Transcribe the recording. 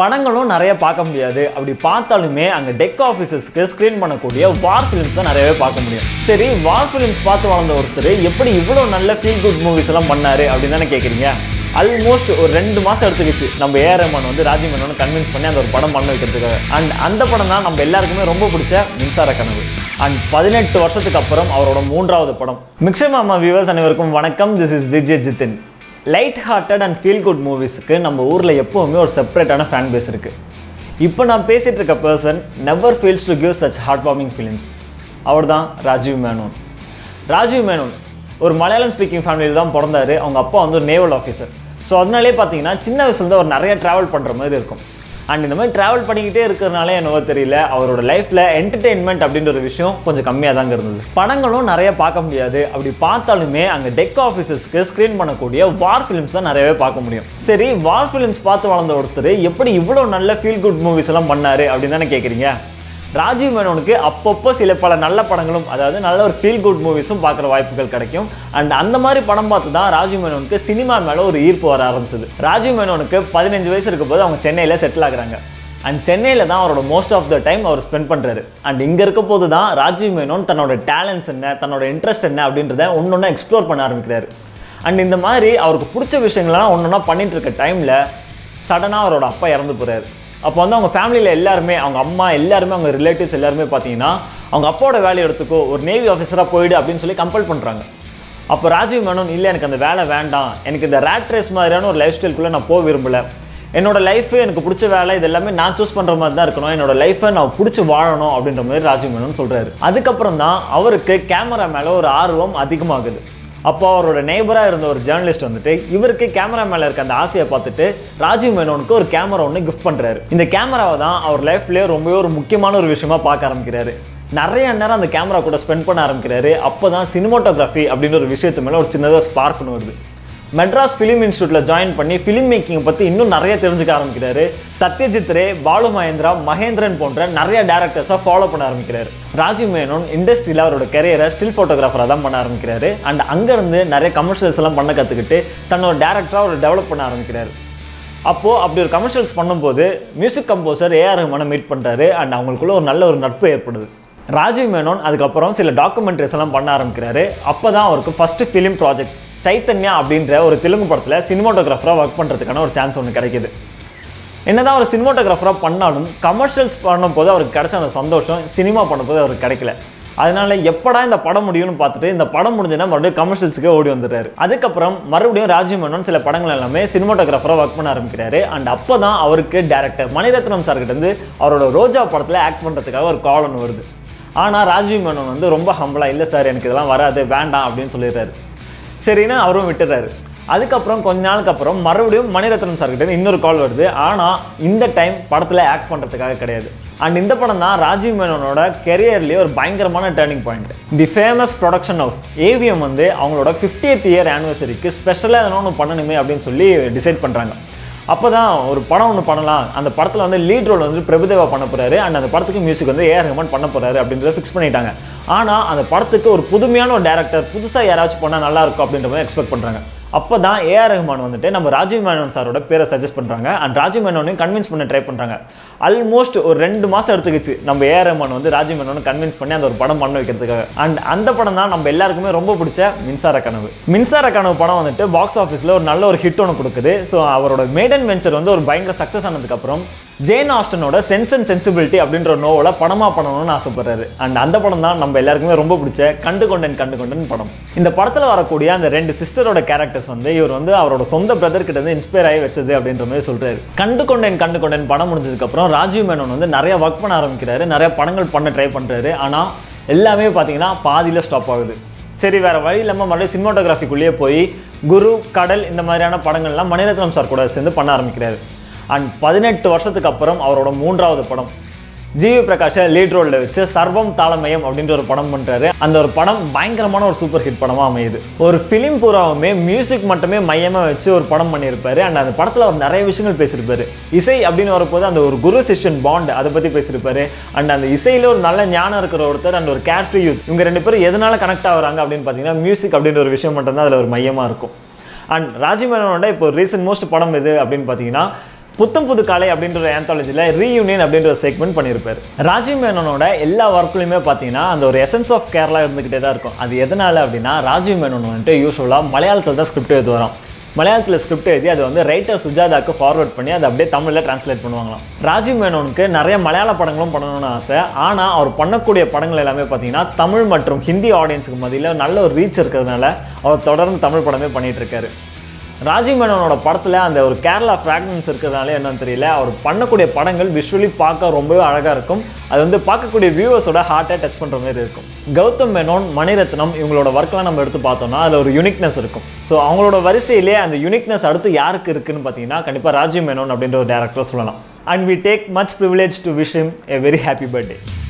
படங்களும் நிறைய பார்க்க முடியாது அப்படி பார்த்தாலுமே அங்கே டெக் ஆஃபீஸர்ஸ்க்கு ஸ்க்ரீன் பண்ணக்கூடிய வார் ஃபிலிம்ஸ் தான் நிறையவே பார்க்க முடியும் சரி வார் ஃபிலிம்ஸ் பார்த்து வளர்ந்த ஒருத்தர் எப்படி இவ்வளோ நல்ல ஃபீல் குட் மூவிஸ் எல்லாம் பண்ணாரு அப்படின்னு தானே கேட்குறீங்க ஆல்மோஸ்ட் ஒரு ரெண்டு மாதம் எடுத்துக்கிச்சு நம்ம ஏஆர் ரஹ்மான் வந்து ராஜீவ் மேனோன் கன்வின்ஸ் பண்ணி அந்த ஒரு படம் பண்ண வைக்கிறதுக்காக அண்ட் அந்த படம் தான் நம்ம எல்லாருக்குமே ரொம்ப பிடிச்ச மின்சார கனவு அண்ட் பதினெட்டு வருஷத்துக்கு அப்புறம் அவரோட மூன்றாவது படம் மிக்ஷமாமா வியூவர்ஸ் அனைவருக்கும் வணக்கம் this is Vijay Jithin light hearted and feel good மூவிஸ்க்கு நம்ம ஊரில் எப்போவுமே ஒரு செப்பரேட்டான ஃபேன் பேஸ் இருக்குது இப்போ நான் பேசிகிட்டு இருக்க person never feels to give such heart warming films அவர் தான் ராஜீவ் மேனோன் ராஜீவ் மேனோன் ஒரு மலையாளம் ஸ்பீக்கிங் ஃபேமிலியில் தான் பிறந்தாரு அவங்க அப்பா வந்து ஒரு நேவல் ஆஃபீஸர் ஸோ அதனாலே பார்த்தீங்கன்னா சின்ன வயசுலேருந்து அவர் நிறைய ட்ராவல் பண்ணுற மாதிரி இருக்கும் அண்ட் இந்த மாதிரி ட்ராவல் பண்ணிக்கிட்டே இருக்கிறனாலே என்னவோ தெரியல அவரோட லைஃப்பில் என்டர்டெயின்மெண்ட் அப்படின்ற ஒரு விஷயம் கொஞ்சம் கம்மியாக தாங்க இருந்தது படங்களும் நிறைய பார்க்க முடியாது அப்படி பார்த்தாலுமே அங்கே டெக் ஆஃபீஸர்ஸ்க்கு ஸ்க்ரீன் பண்ணக்கூடிய வார் ஃபிலிம்ஸ் தான் நிறையவே பார்க்க முடியும் சரி வார் ஃபிலிம்ஸ் பார்த்து வளர்ந்த ஒருத்தர் எப்படி இவ்வளோ நல்ல ஃபீல் குட் மூவிஸ் எல்லாம் பண்ணாரு அப்படின்னு தானே கேட்குறீங்க ராஜீவ் மேனோனுக்கு அப்பப்போ சில பல நல்ல படங்களும் அதாவது நல்ல ஒரு ஃபீல் குட் மூவிஸும் பார்க்குற வாய்ப்புகள் கிடைக்கும் அண்ட் அந்த மாதிரி படம் பார்த்து தான் ராஜீவ் மேனோனுக்கு சினிமா மேலே ஒரு ஈர்ப்பு வர ஆரம்பிச்சது ராஜீவ் மேனோனுக்கு பதினஞ்சு வயசு இருக்கும்போது அவங்க சென்னையில் செட்டில் ஆகுறாங்க அண்ட் சென்னையில் தான் அவரோட மோஸ்ட் ஆஃப் த டைம் அவர் ஸ்பெண்ட் பண்ணுறாரு அண்ட் இங்கே இருக்க போது தான் ராஜீவ் மேனோன் தன்னோட டேலண்ட்ஸ் என்ன தன்னோட இன்ட்ரெஸ்ட் என்ன அப்படின்றத ஒன்று ஒன்றா எக்ஸ்ப்ளோர் பண்ண ஆரம்பிக்கிறாரு அண்ட் இந்த மாதிரி அவருக்கு பிடிச்ச விஷயங்கள்லாம் ஒன்று ஒன்றா பண்ணிட்டு இருக்க டைமில் சடனாக அவரோட அப்பா இறந்து போகிறாரு அப்போ வந்து அவங்க ஃபேமிலியில் எல்லாருமே அவங்க அம்மா எல்லாருமே அவங்க ரிலேட்டிவ்ஸ் எல்லாருமே பார்த்தீங்கன்னா அவங்க அப்பாவோட வேலையை எடுத்துக்கோ ஒரு நேவி ஆஃபீஸராக போயிடு அப்படின்னு சொல்லி கம்பல் பண்ணுறாங்க அப்போ ராஜீவ் மேனோன் இல்லை எனக்கு அந்த வேலை வேண்டாம் எனக்கு இந்த ரேட் ரேஸ் மாதிரியான ஒரு லைஃப் ஸ்டைல்குள்ளே நான் போக விரும்பலை என்னோட லைஃப் எனக்கு பிடிச்ச வேலை இது எல்லாமே நான் சூஸ் பண்ணுற மாதிரி தான் இருக்கணும் என்னோட லைஃப்பை நான் பிடிச்சி வாழணும் அப்படின்ற மாதிரி ராஜீவ் மேனோன் சொல்கிறாரு அதுக்கப்புறம் தான் அவருக்கு கேமரா மேலே ஒரு ஆர்வம் அதிகமாகுது அப்போ அவரோட நெய்பராக இருந்த ஒரு ஜேர்னலிஸ்ட் வந்துட்டு இவருக்கு கேமரா மேலே இருக்க அந்த ஆசையை பார்த்துட்டு ராஜீவ் மேனோனுக்கு ஒரு கேமரா ஒன்று கிஃப்ட் பண்ணுறாரு இந்த கேமராவை தான் அவர் லைஃப்லேயே ரொம்பவே ஒரு முக்கியமான ஒரு விஷயமா பார்க்க ஆரம்பிக்கிறாரு நிறைய நேரம் அந்த கேமரா கூட ஸ்பெண்ட் பண்ண ஆரம்பிக்கிறாரு அப்போ தான் சினிமோட்டோகிராஃபி அப்படின்ற ஒரு விஷயத்து மேலே ஒரு சின்னதாக ஸ்பார்க்னு வருது மெட்ராஸ் ஃபிலிம் இன்ஸ்டியூட்டில் ஜாயின் பண்ணி ஃபிலிம் மேக்கிங்கை பற்றி இன்னும் நிறைய தெரிஞ்சுக்க ஆரம்பிக்கிறாரு சத்யஜித் ரே பாலு மகேந்திரா மகேந்திரன் போன்ற நிறைய டேரக்டர்ஸை ஃபாலோ பண்ண ஆரம்பிக்கிறாரு ராஜீவ் மேனோன் இண்டஸ்ட்ரியில் அவரோட கரியரை ஸ்டில் ஃபோட்டோகிராஃபராக தான் பண்ண ஆரம்பிக்கிறாரு அண்ட் அங்கேருந்து நிறைய கமர்ஷியல்ஸ் எல்லாம் பண்ண கற்றுக்கிட்டு தன்னோட டேரக்டராக அவர் டெவலப் பண்ண ஆரம்பிக்கிறாரு அப்போது அப்படி ஒரு கமர்ஷியல்ஸ் பண்ணும்போது மியூசிக் கம்போசர் ஏஆர் ரஹ்மானை மீட் பண்ணுறாரு அண்ட் அவங்களுக்குள்ள ஒரு நல்ல ஒரு நட்பு ஏற்படுது ராஜீவ் மேனோன் அதுக்கப்புறம் சில டாக்குமெண்ட்ரிஸ் எல்லாம் பண்ண ஆரம்பிக்கிறாரு அப்போ தான் அவருக்கு ஃபஸ்ட்டு ஃபிலிம் ப்ராஜெக்ட் சைத்தன்யா அப்படின்ற ஒரு தெலுங்கு படத்தில் சினிமாட்டோகிராஃபராக ஒர்க் பண்ணுறதுக்கான ஒரு சான்ஸ் ஒன்று கிடைக்கிது என்னதான் ஒரு சினிமாட்டோகிராஃபராக பண்ணாலும் கமர்ஷியல்ஸ் பண்ணும்போது அவருக்கு கிடைச்ச அந்த சந்தோஷம் சினிமா பண்ணும்போது அவருக்கு கிடைக்கல அதனால எப்படா இந்த படம் முடியும்னு பார்த்துட்டு இந்த படம் முடிஞ்சுன்னா மறுபடியும் கமர்ஷியல்ஸுக்கு ஓடி வந்துடுறாரு அதுக்கப்புறம் மறுபடியும் ராஜீவ் மேனோன் சில படங்கள் எல்லாமே சினிமாட்டோகிராஃபராக ஒர்க் பண்ண ஆரம்பிக்கிறாரு அண்ட் அப்போ தான் அவருக்கு டேரக்டர் மணிரத்னம் சார்கிட்ட இருந்து அவரோட ரோஜா படத்தில் ஆக்ட் பண்ணுறதுக்காக ஒரு கால் ஒன்று வருது ஆனால் ராஜீவ் மேனோன் வந்து ரொம்ப ஹம்பலாக இல்லை சார் எனக்கு இதெல்லாம் வராது வேண்டாம் அப்படின்னு சொல்லிடுறாரு சரின்னு அவரும் விட்டுறாரு அதுக்கப்புறம் கொஞ்ச நாளுக்கு அப்புறம் மறுபடியும் மணிரத்னம் சார்கிட்ட இன்னொரு கால் வருது ஆனால் இந்த டைம் படத்தில் ஆக்ட் பண்ணுறதுக்காக கிடையாது அண்ட் இந்த படம் தான் ராஜீவ் மேனோனோட கெரியர்லேயே ஒரு பயங்கரமான turning point the famous production house AVM வந்து அவங்களோட 50th இயர் ஆனிவர்சரிக்கு ஸ்பெஷலாக எதனா ஒன்று பண்ணணுமே அப்படின்னு சொல்லி டிசைட் பண்ணுறாங்க அப்போ தான் ஒரு படம் ஒன்று பண்ணலாம் அந்த படத்தில் வந்து லீட் ரோல் வந்து பிரபுதேவா பண்ண போகிறாரு அண்ட் அந்த படத்துக்கு மியூசிக் வந்து ஏஆர் ரஹ்மான் பண்ண போகிறாரு அப்படின்றத ஃபிக்ஸ் பண்ணிட்டாங்க ஆனால் அந்த படத்துக்கு ஒரு புதுமையான ஒரு டேரக்டர் புதுசாக யாராச்சும் பண்ணால் நல்லா இருக்கும் அப்படின்ற மாதிரி எக்ஸ்பெக்ட் பண்ணுறாங்க அப்போ தான் ஏஆர் ரஹ்மான் வந்துட்டு நம்ம ராஜீவ் மேனோன் சாரோட பேரை சஜஸ்ட் பண்ணுறாங்க அண்ட் ராஜீவ் மேனோனையும் கன்வின்ஸ் பண்ண ட்ரை பண்ணுறாங்க ஆல்மோஸ்ட் ஒரு ரெண்டு மாதம் எடுத்துக்கிச்சு நம்ம ஏஆர் ரஹ்மான் வந்து ராஜீவ் மேனோனை கன்வின்ஸ் பண்ணி அந்த ஒரு படம் பண்ண வைக்கிறதுக்காக அண்ட் அந்த படம் தான் நம்ம எல்லாருக்குமே ரொம்ப பிடிச்ச மின்சார கனவு மின்சார கனவு படம் வந்துட்டு பாக்ஸ் ஆஃபீஸில் ஒரு நல்ல ஒரு ஹிட் ஒன்று கொடுக்குது ஸோ அவரோட மேடன் வெஞ்சர் வந்து ஒரு பயங்கர சக்ஸஸ் ஆனதுக்கப்புறம் ஜேன் ஆஸ்டனோட சென்ஸ் அண்ட் சென்சிபிலிட்டி அப்படின்ற ஒரு நோவலை படமாக பண்ணணும்னு ஆசைப்படுறாரு அண்ட் அந்த படம் தான் நம்ம எல்லாருக்குமே ரொம்ப பிடிச்ச கண்டு கொண்டேன் கண்டு கொண்டேன் படம் இந்த படத்தில் வரக்கூடிய அந்த ரெண்டு சிஸ்டரோட கேரக்டர்ஸ் வந்து இவர் வந்து அவரோட சொந்த பிரதர் கிட்ட இருந்து இன்ஸ்பயர் ஆகி வச்சது அப்படின்ற மாதிரி சொல்றாரு கண்டு கொண்டேன் கண்டு கொண்டேன் படம் முடிஞ்சதுக்கப்புறம் ராஜீவ் மேனோன் வந்து நிறைய ஒர்க் பண்ண ஆரம்பிக்கிறாரு நிறைய படங்கள் பண்ண ட்ரை பண்ணுறாரு ஆனால் எல்லாமே பார்த்தீங்கன்னா பாதியில் ஸ்டாப் ஆகுது சரி வேற வழி இல்லாமல் மறுபடியும் சினிமாட்டோகிராஃபிக்குள்ளேயே போய் குரு கடல் இந்த மாதிரியான படங்கள்லாம் மணிரத்னம் சார் கூட சேர்ந்து பண்ண ஆரம்பிக்கிறாரு அண்ட் பதினெட்டு வருஷத்துக்கு அப்புறம் அவரோட மூன்றாவது படம் ஜிவி பிரகாஷை லீட் ரோலில் வச்சு சர்வம் தாளமயம் அப்படின்ற ஒரு படம் பண்ணுறாரு அந்த ஒரு படம் பயங்கரமான ஒரு சூப்பர் ஹிட் படமாக அமையுது ஒரு ஃபிலிம் பூராவுமே மியூசிக் மட்டுமே மையமாக வச்சு ஒரு படம் பண்ணியிருப்பாரு அண்ட் அந்த படத்தில் அவர் நிறைய விஷயங்கள் பேசியிருப்பாரு இசை அப்படின்னு வரப்போது அந்த ஒரு குரு சிஷ்யன் பாண்ட் அதை பற்றி பேசியிருப்பாரு அண்ட் அந்த இசையில் ஒரு நல்ல ஞானம் இருக்கிற ஒருத்தர் அண்ட் ஒரு கேர்ஃப்ரீ யூத் இவங்க ரெண்டு பேரும் எதனால கனெக்ட் ஆகுறாங்க அப்படின்னு பார்த்தீங்கன்னா மியூசிக் அப்படின்ற ஒரு விஷயம் மட்டும்தான் அதில் ஒரு மையமாக இருக்கும் அண்ட் ராஜீவ் மேனோட இப்போ ரீசன்ட் மோஸ்ட் படம் எது அப்படின்னு பார்த்தீங்கன்னா புத்தம் புது காலை அப்படின்ற ஒரு ஆந்தாலஜியில் ரீயூனியன் அப்படின்ற ஒரு செக்மெண்ட் பண்ணியிருப்பார் ராஜீவ் மேனனோட எல்லா ஒர்க்லையுமே பார்த்தீங்கன்னா அந்த ஒரு எசன்ஸ் ஆஃப் கேரளா இருந்துக்கிட்டே தான் இருக்கும் அது எதனால அப்படின்னா ராஜீவ் மேனன் வந்துட்டு யூஸ்வலாக மலையாளத்தில் தான் ஸ்கிரிப்ட் எழுது வரோம் மலையாளத்தில் ஸ்கிரிப்ட் எழுதி அதை வந்து ரைட்டர் சுஜாதாக்கு ஃபார்வர்ட் பண்ணி அதை அப்படியே தமிழில் ட்ரான்ஸ்லேட் பண்ணுவாங்களாம் ராஜீவ் மேனோனுக்கு நிறைய மலையாள படங்களும் பண்ணணும்னு ஆசை ஆனால் அவர் பண்ணக்கூடிய படங்கள் எல்லாமே பார்த்தீங்கன்னா தமிழ் மற்றும் ஹிந்தி ஆடியன்ஸுக்கு மத்தியில் நல்ல ஒரு ரீச் இருக்கிறதுனால அவர் தொடர்ந்து தமிழ் படமே பண்ணிட்டு இருக்காரு ராஜீவ் மேனனோட படத்தில் அந்த ஒரு கேரளா ஃப்ராக்னன்ஸ் இருக்கிறதுனால என்னன்னு தெரியல அவர் பண்ணக்கூடிய படங்கள் விஷுவலி பார்க்க ரொம்பவே அழகாக இருக்கும் அது வந்து பார்க்கக்கூடிய வியூவர்ஸோட ஹார்ட்டை டச் பண்ணுற மாதிரி இருக்கும் கௌதம் மேனோன் மணிரத்னம் இவங்களோட ஒர்க்கெலாம் நம்ம எடுத்து பார்த்தோம்னா அதில் ஒரு யூனிக்னஸ் இருக்கும் ஸோ அவங்களோட வரிசையிலே அந்த யூனிக்னஸ் அடுத்து யாருக்கு இருக்குன்னு பார்த்தீங்கன்னா கண்டிப்பாக ராஜீவ் மேனோன் அப்படின்ற ஒரு டேரக்டர் சொல்லலாம் and we take much privilege to wish him a very happy birthday